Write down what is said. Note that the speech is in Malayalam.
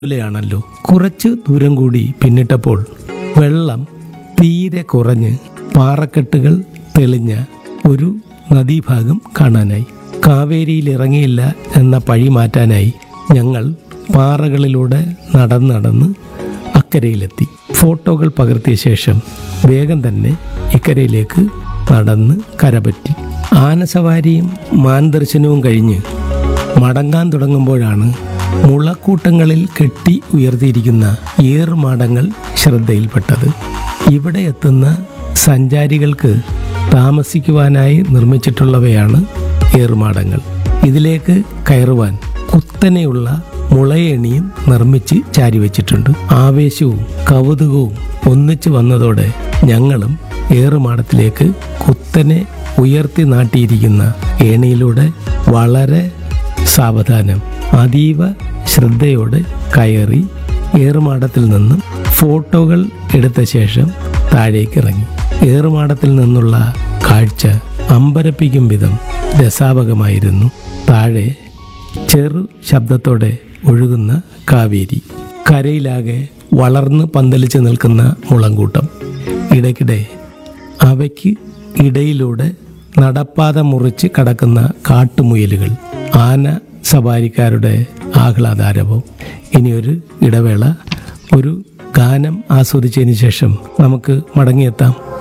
പോലെയാണല്ലോ കുറച്ച് ദൂരം കൂടി പിന്നിട്ടപ്പോൾ വെള്ളം തീരെ കുറഞ്ഞ് പാറക്കെട്ടുകൾ തെളിഞ്ഞ ഒരു നദീഭാഗം കാണാനായി കാവേരിയിൽ ഇറങ്ങിയില്ല എന്ന പഴി മാറ്റാനായി ഞങ്ങൾ പാറകളിലൂടെ നടന്ന് നടന്ന് അക്കരയിലെത്തി ഫോട്ടോകൾ പകർത്തിയ ശേഷം വേഗം തന്നെ ഇക്കരയിലേക്ക് നടന്ന് കരപറ്റി ആനസവാരിയും മാൻദർശനവും കഴിഞ്ഞ് മടങ്ങാൻ തുടങ്ങുമ്പോഴാണ് മുളക്കൂട്ടങ്ങളിൽ കെട്ടി ഉയർത്തിയിരിക്കുന്ന ഏറുമാടങ്ങൾ ശ്രദ്ധയിൽപ്പെട്ടത് ഇവിടെ എത്തുന്ന സഞ്ചാരികൾക്ക് താമസിക്കുവാനായി നിർമ്മിച്ചിട്ടുള്ളവയാണ് ഏറുമാടങ്ങൾ ഇതിലേക്ക് കയറുവാൻ കുത്തനെയുള്ള മുളയണിയും നിർമ്മിച്ച് ചാരിവെച്ചിട്ടുണ്ട് ആവേശവും കൗതുകവും ഒന്നിച്ചു വന്നതോടെ ഞങ്ങളും ഏറുമാടത്തിലേക്ക് കുത്തനെ ഉയർത്തി നാട്ടിയിരിക്കുന്ന ഏണിയിലൂടെ വളരെ സാവധാനം അതീവ ശ്രദ്ധയോടെ കയറി ഏറുമാടത്തിൽ നിന്നും ഫോട്ടോകൾ എടുത്ത ശേഷം താഴേക്ക് ഇറങ്ങി ഏറുമാടത്തിൽ നിന്നുള്ള കാഴ്ച അമ്പരപ്പിക്കും വിധം രസാവകമായിരുന്നു താഴെ ചെറു ശബ്ദത്തോടെ ഒഴുകുന്ന കാവേരി കരയിലാകെ വളർന്ന് പന്തലിച്ച് നിൽക്കുന്ന മുളങ്കൂട്ടം ഇടയ്ക്കിടെ അവയ്ക്ക് ഇടയിലൂടെ നടപ്പാത മുറിച്ച് കടക്കുന്ന കാട്ടുമുയലുകൾ ആന സവാരിക്കാരുടെ ആഹ്ലാദാരവം ഇനിയൊരു ഇടവേള ഒരു ഗാനം ആസ്വദിച്ചതിന് ശേഷം നമുക്ക് മടങ്ങിയെത്താം